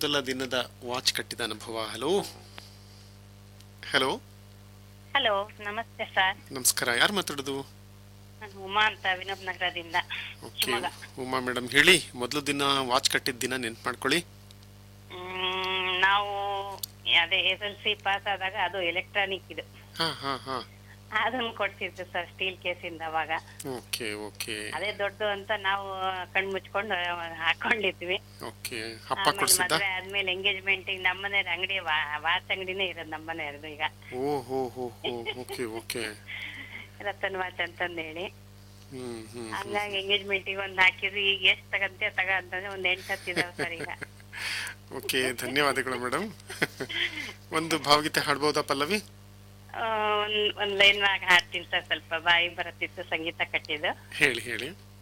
ಮೊದಲ ದಿನದ ವಾಚ್ ಕಟ್ಟಿದ ಅನುಭವ ಹಲೋ ಹಲೋ ಹಲೋ ನಮಸ್ತೆ ಸರ್ ನಮಸ್ಕಾರ ಯಾರು ಮಾತಾಡೋದು ನಾನು ಉಮಾ ಅಂತ ವಿನೋಬ್ ನಗರದಿಂದ ಓಕೆ ಶಿವಮೊಗ್ಗ ಉಮಾ ಮೇಡಮ್ ಹೇಳಿ ಮೊದಲು ದಿನ ವಾಚ್ ಕಟ್ಟಿದ ದಿನ ನೆನ್ಪು ಮಾಡ್ಕೊಳ್ಳಿ ಮ್, ನಾವು ಅದೇ ಎಸ್ ಎಲ್ ಸಿ ಪಾಸ್ ಆದಾಗ ಅದು ಎಲೆಕ್ಟ್ರಾನಿಕ್ ಇದು ಹಾ ಹಾ ಹಾ ಅದನ್ನ ಕೊಡ್ಸಿದ್ರು ಸರ್ ಸ್ಟೀಲ್ ಕೇಸಿಂದ ಅವಾಗ ಓಕೆ ಓಕೆ ಅದೇ ದೊಡ್ಡದು ಅಂತ ನಾವು ಕಣ್ ಮುಚ್ಕೊಂಡು ಹಾಕೊಂಡಿದ್ವಿ ಓಕೆ ಅಪ್ಪ ಆಮೇಲೆ ಕೊಡ್ಸಿದ್ದ ಮದ್ವೆ ಆದ್ಮೇಲೆ ಎಂಗೇಜ್ಮೆಂಟ್ ನಮ್ಮನೆ ಅಂಗಡಿ ವಾಚ್ ಅಂಗಡಿನೇ ಇರೋದು ನಮ್ಮನೆಯವ್ರದ್ದು ಈಗ ಓ ಹೋ ಹೋ ಹೋ ಓಕೆ ಓಕೆ ರತನ್ ವಾಚ್ ಅಂತಂದ್ ಹೇಳಿ ಹ್ಮ್ ಹ್ಮ್ ಹಂಗಾಗಿ ಎಂಗೇಜ್ಮೆಂಟ್ ಗೆ ಒಂದ್ ಹಾಕಿದ್ರು ಈಗ ಎಷ್ಟ್ ತಗಂತೆ ತಗ ಅಂತಂದ್ರೆ ಒಂದ್ ಎಂಟ್ ಹತ್ತಿದಾವ್ ಸರ್ ಈಗ ಓಕೆ ಧನ್ಯವಾದಗಳು ಮೇಡಮ್ ಒಂದು ಭಾವಗೀತೆ ಹಾಡ್ಬೋದಾ ಪಲ್ಲವಿ ಆ, ಒಂದ್ ಒಂದ್ ಲೈನ್ ಹಾಡ್ತೀನಿ ಸರ್ ಸ್ವಲ್ಪ ಬಾಯಿ ಬರತ್ತಿತ್ತು ಸಂಗೀತ ಕಟ್ಟಿದ್ದು ಹೇಳಿ ಹೇಳಿ